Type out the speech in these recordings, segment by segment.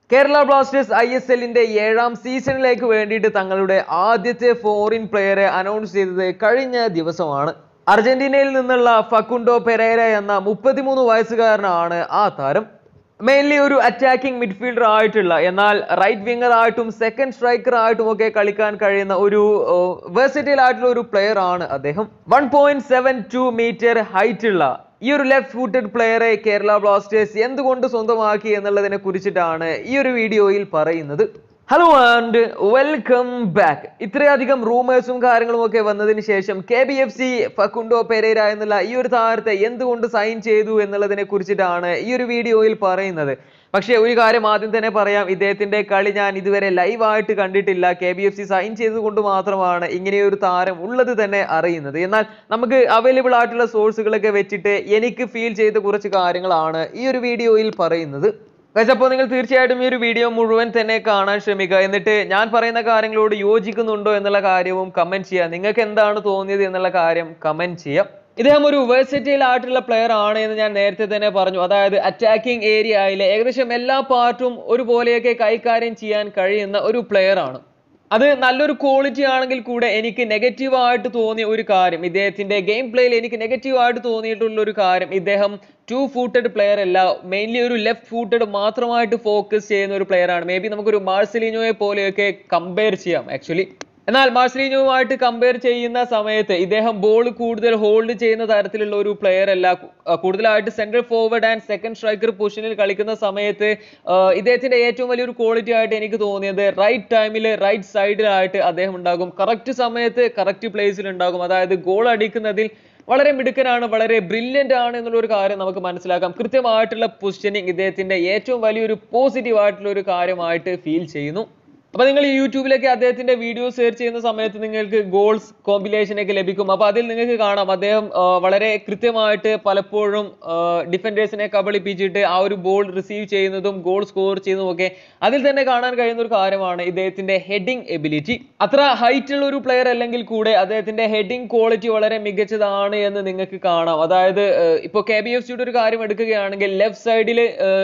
Kerala Blasters I S എല്ലിന്റെ ഏഴാം സീസണിലേക്ക് വേണ്ടിയിട്ട് തങ്ങളുടെ ആദ്യത്തെ ഫോറിൻ പ്ലെയറെ അനൗൺസ് ചെയ്തത് കഴിഞ്ഞ ദിവസമാണ് അർജന്റീനയിൽ നിന്നുള്ള ഫക്കുണ്ടോ പെരേര എന്ന മുപ്പത്തിമൂന്ന് വയസ്സുകാരനാണ് ആ താരം മെയിൻലി ഒരു അറ്റാക്കിംഗ് മിഡ്ഫീൽഡർ ആയിട്ടുള്ള എന്നാൽ റൈറ്റ് വിങ്ങർ ആയിട്ടും സെക്കൻഡ് സ്ട്രൈക്കർ ആയിട്ടും ഒക്കെ കളിക്കാൻ കഴിയുന്ന ഒരു വേഴ്സിറ്റൈൽ ആയിട്ടുള്ള ഒരു പ്ലെയർ ആണ് അദ്ദേഹം one point seven two metre height ഉള്ള ഈ ഒരു ലെഫ്റ്റ് ഫൂട്ടഡ് പ്ലെയറെ കേരള ബ്ലാസ്റ്റേഴ്സ് എന്തുകൊണ്ട് സ്വന്തമാക്കി എന്നുള്ളതിനെ കുറിച്ചിട്ടാണ് ഈ ഒരു വീഡിയോയിൽ പറയുന്നത് ഹലോ ആൻഡ് വെൽക്കം ബാക്ക് ഇത്രയധികം റൂമേഴ്സും കാര്യങ്ങളും ഒക്കെ വന്നതിന് ശേഷം K B F C Facundo Pereyra എന്നുള്ള ഈ ഒരു താരത്തെ എന്തുകൊണ്ട് സൈൻ ചെയ്തു എന്നുള്ളതിനെ കുറിച്ചിട്ടാണ് ഈ ഒരു വീഡിയോയിൽ പറയുന്നത് പക്ഷേ ഒരു കാര്യം ആദ്യം തന്നെ പറയാം ഇദ്ദേഹത്തിന്റെ കളി ഞാൻ ഇതുവരെ ലൈവായിട്ട് കണ്ടിട്ടില്ല K B F C sign ചെയ്തുകൊണ്ട് മാത്രമാണ് ഇങ്ങനെയൊരു താരം ഉള്ളത് തന്നെ അറിയുന്നത് എന്നാൽ നമുക്ക് അവൈലബിൾ ആയിട്ടുള്ള സോഴ്സുകളൊക്കെ വെച്ചിട്ട് എനിക്ക് ഫീൽ ചെയ്ത കുറച്ച് കാര്യങ്ങളാണ് ഈ ഒരു വീഡിയോയിൽ പറയുന്നത് ഗൈസ് അപ്പോൾ നിങ്ങൾ തീർച്ചയായിട്ടും ഈ ഒരു വീഡിയോ മുഴുവൻ തന്നെ കാണാൻ ശ്രമിക്കുക എന്നിട്ട് ഞാൻ പറയുന്ന കാര്യങ്ങളോട് യോജിക്കുന്നുണ്ടോ എന്നുള്ള കാര്യവും കമന്റ് ചെയ്യുക നിങ്ങൾക്ക് എന്താണ് തോന്നിയത് എന്നുള്ള കാര്യം കമന്റ് ചെയ്യാം ഇദ്ദേഹം ഒരു വേഴ്സിറ്റൈൽ ആയിട്ടുള്ള പ്ലെയർ ആണ് എന്ന് ഞാൻ നേരത്തെ തന്നെ പറഞ്ഞു അതായത് അറ്റാക്കിംഗ് ഏരിയയിലെ ഏകദേശം എല്ലാ പാർട്ടും ഒരുപോലെയൊക്കെ കൈകാര്യം ചെയ്യാൻ കഴിയുന്ന ഒരു പ്ലെയർ ആണ് അത് നല്ലൊരു ക്വാളിറ്റി ആണെങ്കിൽ കൂടെ എനിക്ക് നെഗറ്റീവ് ആയിട്ട് തോന്നിയ ഒരു കാര്യം ഇദ്ദേഹത്തിന്റെ ഗെയിം പ്ലേയിൽ എനിക്ക് നെഗറ്റീവ് ആയിട്ട് തോന്നിയിട്ടുള്ള ഒരു കാര്യം ഇദ്ദേഹം ടു ഫൂട്ടഡ് പ്ലെയർ അല്ല മെയിൻലി ഒരു ലെഫ്റ്റ് ഫൂട്ടഡ് മാത്രമായിട്ട് ഫോക്കസ് ചെയ്യുന്ന ഒരു പ്ലെയർ ആണ് മേ ബി നമുക്കൊരു മാർസലിനോയെ പോലെയൊക്കെ കമ്പയർ ചെയ്യാം ആക്ച്വലി എന്നാൽ മാർസലിനോയുമായിട്ട് കമ്പയർ ചെയ്യുന്ന സമയത്ത് ഇദ്ദേഹം ബോൾ കൂടുതൽ ഹോൾഡ് ചെയ്യുന്ന തരത്തിലുള്ള ഒരു പ്ലെയർ അല്ല കു- കൂടുതലായിട്ട് central forward and second striker പൊസിഷനിൽ കളിക്കുന്ന സമയത്ത് ആഹ് ഇദ്ദേഹത്തിന്റെ ഏറ്റവും വലിയൊരു ക്വാളിറ്റി ആയിട്ട് എനിക്ക് തോന്നിയത് റൈറ്റ് ടൈമിൽ റൈറ്റ് സൈഡിലായിട്ട് അദ്ദേഹം ഉണ്ടാകും കറക്റ്റ് സമയത്ത് കറക്റ്റ് പ്ലേസിൽ ഉണ്ടാകും അതായത് ഗോൾ അടിക്കുന്നതിൽ വളരെ മിടുക്കനാണ് വളരെ ബ്രില്യൻ്റ് ആണ് എന്നുള്ള ഒരു കാര്യം നമുക്ക് മനസ്സിലാക്കാം കൃത്യമായിട്ടുള്ള പൊസിഷനിങ് ഇദ്ദേഹത്തിന്റെ ഏറ്റവും വലിയൊരു പോസിറ്റീവ് ആയിട്ടുള്ള ഒരു കാര്യമായിട്ട് ഫീൽ ചെയ്യുന്നു അപ്പൊ നിങ്ങൾ ഈ യൂട്യൂബിലേക്ക് അദ്ദേഹത്തിന്റെ വീഡിയോ സെർച്ച് ചെയ്യുന്ന സമയത്ത് നിങ്ങൾക്ക് ഗോൾസ് കോമ്പിനേഷൻ ഒക്കെ ലഭിക്കും അപ്പൊ അതിൽ നിങ്ങൾക്ക് കാണാം അദ്ദേഹം ആ, വളരെ കൃത്യമായിട്ട് പലപ്പോഴും ഡിഫൻഡേഴ്സിനെ കബളിപ്പിച്ചിട്ട് ആ ഒരു ബോൾ റിസീവ് ചെയ്യുന്നതും ഗോൾ സ്കോർ ചെയ്യുന്നതും ഒക്കെ അതിൽ തന്നെ കാണാൻ കഴിയുന്ന ഒരു കാര്യമാണ് ഇദ്ദേഹത്തിന്റെ ഹെഡിങ് എബിലിറ്റി അത്ര ഹൈറ്റ് ഉള്ള ഒരു പ്ലെയർ അല്ലെങ്കിൽ കൂടെ അദ്ദേഹത്തിന്റെ ഹെഡിങ് ക്വാളിറ്റി വളരെ മികച്ചതാണ് എന്ന് നിങ്ങൾക്ക് കാണാം അതായത് ഇപ്പോൾ കെ ബി എഫ് സിയുടെ ഒരു കാര്യം എടുക്കുകയാണെങ്കിൽ ലെഫ്റ്റ് സൈഡിൽ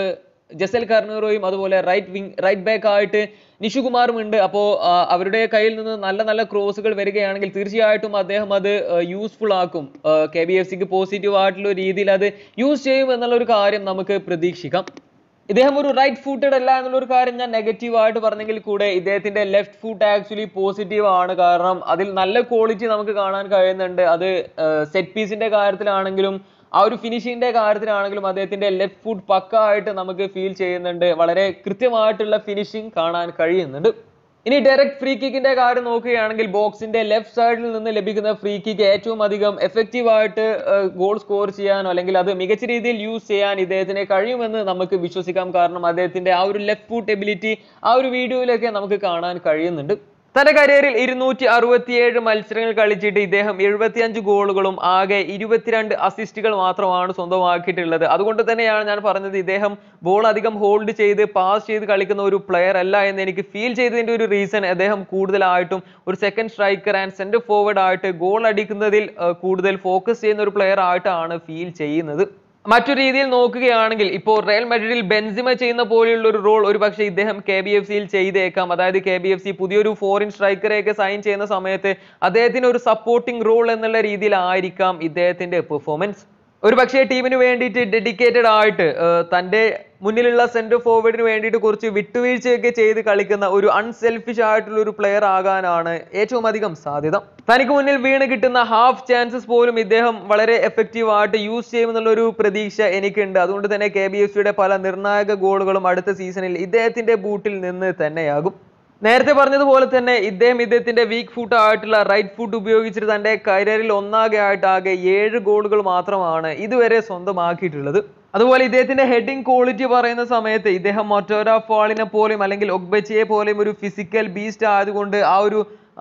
ജസൽ കർണറോയും അതുപോലെ റൈറ്റ് വിങ് റൈറ്റ് ബാക്ക് ആയിട്ട് നിഷുകുമാറും ഉണ്ട് അപ്പോൾ അവരുടെ കയ്യിൽ നിന്ന് നല്ല നല്ല ക്രോസുകൾ വരികയാണെങ്കിൽ തീർച്ചയായിട്ടും അദ്ദേഹം അത് യൂസ്ഫുൾ ആക്കും കെ ബി എഫ് സിക്ക് പോസിറ്റീവ് ആയിട്ടുള്ള രീതിയിൽ അത് യൂസ് ചെയ്യും എന്നുള്ള ഒരു കാര്യം നമുക്ക് പ്രതീക്ഷിക്കാം ഇദ്ദേഹം ഒരു റൈറ്റ് ഫൂട്ടഡ് അല്ല എന്നുള്ള ഒരു കാര്യം ഞാൻ നെഗറ്റീവ് ആയിട്ട് പറഞ്ഞെങ്കിൽ കൂടെ ഇദ്ദേഹത്തിന്റെ ലെഫ്റ്റ് ഫുട്ട് ആക്ച്വലി പോസിറ്റീവ് ആണ് കാരണം അതിൽ നല്ല ക്വാളിറ്റി നമുക്ക് കാണാൻ കഴിയുന്നുണ്ട് അത് സെറ്റ് പീസിന്റെ കാര്യത്തിലാണെങ്കിലും ആ ഒരു ഫിനിഷിങ്ങിന്റെ കാര്യത്തിലാണെങ്കിലും അദ്ദേഹത്തിന്റെ ലെഫ്റ്റ് ഫുട്ട് പക്ക ആയിട്ട് നമുക്ക് ഫീൽ ചെയ്യുന്നുണ്ട് വളരെ കൃത്യമായിട്ടുള്ള ഫിനിഷിംഗ് കാണാൻ കഴിയുന്നുണ്ട് ഇനി ഡയറക്റ്റ് ഫ്രീ കിക്കിന്റെ കാര്യം നോക്കുകയാണെങ്കിൽ ബോക്സിന്റെ ലെഫ്റ്റ് സൈഡിൽ നിന്ന് ലഭിക്കുന്ന ഫ്രീ കിക്ക് ഏറ്റവും അധികം എഫക്റ്റീവ് ആയിട്ട് ഗോൾ സ്കോർ ചെയ്യാനോ അല്ലെങ്കിൽ അത് മികച്ച രീതിയിൽ യൂസ് ചെയ്യാൻ ഇദ്ദേഹത്തിന് കഴിയുമെന്ന് നമുക്ക് വിശ്വസിക്കാം കാരണം അദ്ദേഹത്തിന്റെ ആ ഒരു ലെഫ്റ്റ് ഫുട്ട് എബിലിറ്റി ആ ഒരു വീഡിയോയിലൊക്കെ നമുക്ക് കാണാൻ കഴിയുന്നുണ്ട് തന്റെ കരിയറിൽ ഇരുന്നൂറ്റി അറുപത്തിയേഴ് മത്സരങ്ങൾ കളിച്ചിട്ട് ഇദ്ദേഹം എഴുപത്തിയഞ്ച് ഗോളുകളും ആകെ ഇരുപത്തിരണ്ട് അസിസ്റ്റുകൾ മാത്രമാണ് സ്വന്തമാക്കിയിട്ടുള്ളത് അതുകൊണ്ട് തന്നെയാണ് ഞാൻ പറഞ്ഞത് ഇദ്ദേഹം ബോൾ അധികം ഹോൾഡ് ചെയ്ത് പാസ് ചെയ്ത് കളിക്കുന്ന ഒരു പ്ലെയർ അല്ല എന്ന് എനിക്ക് ഫീൽ ചെയ്തതിന്റെ ഒരു റീസൺ അദ്ദേഹം കൂടുതലായിട്ടും ഒരു second striker and centre forward ആയിട്ട് ഗോൾ അടിക്കുന്നതിൽ ആ, കൂടുതൽ ഫോക്കസ് ചെയ്യുന്ന ഒരു പ്ലെയർ ആയിട്ടാണ് ഫീൽ ചെയ്യുന്നത് മറ്റൊരു രീതിയിൽ നോക്കുകയാണെങ്കിൽ ഇപ്പോൾ റയൽ മഡ്രിഡിൽ ബെൻസിമ ചെയ്യുന്ന പോലെയുള്ള ഒരു റോൾ ഒരു പക്ഷേ ഇദ്ദേഹം കെ ബി എഫ് സിയിൽ ചെയ്തേക്കാം അതായത് കെ ബി എഫ് സി പുതിയൊരു ഫോറിൻ സ്ട്രൈക്കറെയൊക്കെ സൈൻ ചെയ്യുന്ന സമയത്ത് അദ്ദേഹത്തിന് ഒരു സപ്പോർട്ടിംഗ് റോൾ എന്നുള്ള രീതിയിലായിരിക്കാം ഇദ്ദേഹത്തിന്റെ പെർഫോമൻസ് ഒരു പക്ഷേ ടീമിന് വേണ്ടിയിട്ട് ഡെഡിക്കേറ്റഡ് ആയിട്ട് ഏർ തന്റെ മുന്നിലുള്ള സെന്റർ ഫോർവേഡിന് വേണ്ടിയിട്ട് കുറച്ച് വിട്ടുവീഴ്ചയൊക്കെ ചെയ്ത് കളിക്കുന്ന ഒരു അൺസെൽഫിഷ് ആയിട്ടുള്ള ഒരു പ്ലെയർ ആകാനാണ് ഏറ്റവും അധികം സാധ്യത തനിക്ക് മുന്നിൽ വീണ് കിട്ടുന്ന ഹാഫ് ചാൻസസ് പോലും ഇദ്ദേഹം വളരെ എഫക്റ്റീവ് ആയിട്ട് യൂസ് ചെയ്യുമെന്നുള്ള ഒരു പ്രതീക്ഷ എനിക്കുണ്ട് അതുകൊണ്ട് തന്നെ കെ ബി എഫ് സിയുടെ പല നിർണായക ഗോളുകളും അടുത്ത സീസണിൽ ഇദ്ദേഹത്തിന്റെ ബൂട്ടിൽ നിന്ന് തന്നെയാകും നേരത്തെ പറഞ്ഞതുപോലെ തന്നെ ഇദ്ദേഹം ഇദ്ദേഹത്തിന്റെ വീക്ക് ഫുട്ട് ആയിട്ടുള്ള റൈറ്റ് ഫുട്ട് ഉപയോഗിച്ചിട്ട് തന്റെ കരിയറിൽ ഒന്നാകെ ആയിട്ട് ആകെ ഏഴ് ഗോളുകൾ മാത്രമാണ് ഇതുവരെ സ്വന്തമാക്കിയിട്ടുള്ളത് അതുപോലെ ഇദ്ദേഹത്തിന്റെ ഹെഡിങ് ക്വാളിറ്റി പറയുന്ന സമയത്ത് ഇദ്ദേഹം മൊറ്റോര ഫോളിനെ പോലെയും അല്ലെങ്കിൽ ഒഗ്ബച്ചയെ പോലെയും ഒരു ഫിസിക്കൽ ബീസ്റ്റ് ആയതുകൊണ്ട് ആ ഒരു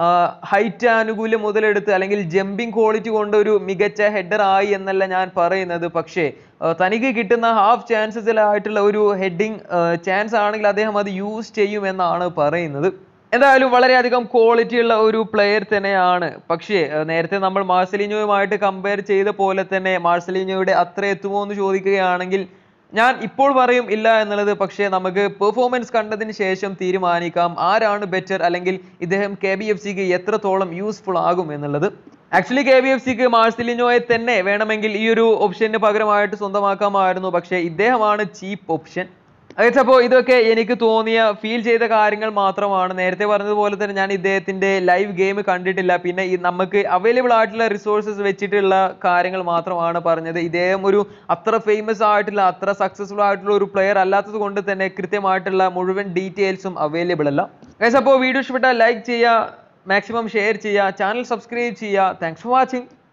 ഹൈറ്റ് ആനുകൂല്യം മുതലെടുത്ത് അല്ലെങ്കിൽ ജമ്പിങ് ക്വാളിറ്റി കൊണ്ട് ഒരു മികച്ച ഹെഡർ ആയി എന്നല്ല ഞാൻ പറയുന്നത് പക്ഷേ ആ, തനിക്ക് കിട്ടുന്ന ഹാഫ് ചാൻസസിലായിട്ടുള്ള ഒരു ഹെഡിങ് ചാൻസ് ആണെങ്കിൽ അദ്ദേഹം അത് യൂസ് ചെയ്യും എന്നാണ് പറയുന്നത് എന്തായാലും വളരെയധികം ക്വാളിറ്റി ഉള്ള ഒരു പ്ലെയർ തന്നെയാണ് പക്ഷേ ആ, നേരത്തെ നമ്മൾ മാർസലിനോയുമായിട്ട് കമ്പയർ ചെയ്ത പോലെ തന്നെ മാർസലിനോയുടെ അത്ര എത്തുമോ എന്ന് ചോദിക്കുകയാണെങ്കിൽ ഞാൻ ഇപ്പോൾ പറയും ഇല്ല എന്നുള്ളത് പക്ഷേ നമുക്ക് പെർഫോമൻസ് കണ്ടതിന് ശേഷം തീരുമാനിക്കാം ആരാണ് ബെറ്റർ അല്ലെങ്കിൽ ഇദ്ദേഹം കെ ബി എഫ് സിക്ക് എത്രത്തോളം യൂസ്ഫുൾ ആകും എന്നുള്ളത് ആക്ച്വലി കെ ബി എഫ് സിക്ക് മാർസിലിനോയെ തന്നെ വേണമെങ്കിൽ ഈ ഒരു ഓപ്ഷന് പകരമായിട്ട് സ്വന്തമാക്കാമായിരുന്നു പക്ഷേ ഇദ്ദേഹമാണ് ചീപ്പ് ഓപ്ഷൻ അപ്പോൾ ഇതൊക്കെ എനിക്ക് തോന്നിയ ഫീൽ ചെയ്ത കാര്യങ്ങൾ മാത്രമാണ് നേരത്തെ പറഞ്ഞതുപോലെ തന്നെ ഞാൻ ഇദ്ദേഹത്തിന്റെ ലൈവ് ഗെയിം കണ്ടിട്ടില്ല പിന്നെ ഈ നമുക്ക് അവൈലബിൾ ആയിട്ടുള്ള റിസോഴ്സസ് വെച്ചിട്ടുള്ള കാര്യങ്ങൾ മാത്രമാണ് പറഞ്ഞത് ഇദ്ദേഹം ഒരു അത്ര ഫേമസ് ആയിട്ടുള്ള അത്ര സക്സസ്ഫുൾ ആയിട്ടുള്ള ഒരു പ്ലെയർ അല്ലാത്തത് കൊണ്ട് തന്നെ കൃത്യമായിട്ടുള്ള മുഴുവൻ ഡീറ്റെയിൽസും അവൈലബിൾ അല്ല ഗൈസ് അപ്പോൾ വീഡിയോ ഇഷ്ടപ്പെട്ടാൽ ലൈക്ക് ചെയ്യുക മാക്സിമം ഷെയർ ചെയ്യുക ചാനൽ സബ്സ്ക്രൈബ് ചെയ്യുക താങ്ക്സ് ഫോർ വാച്ചിങ്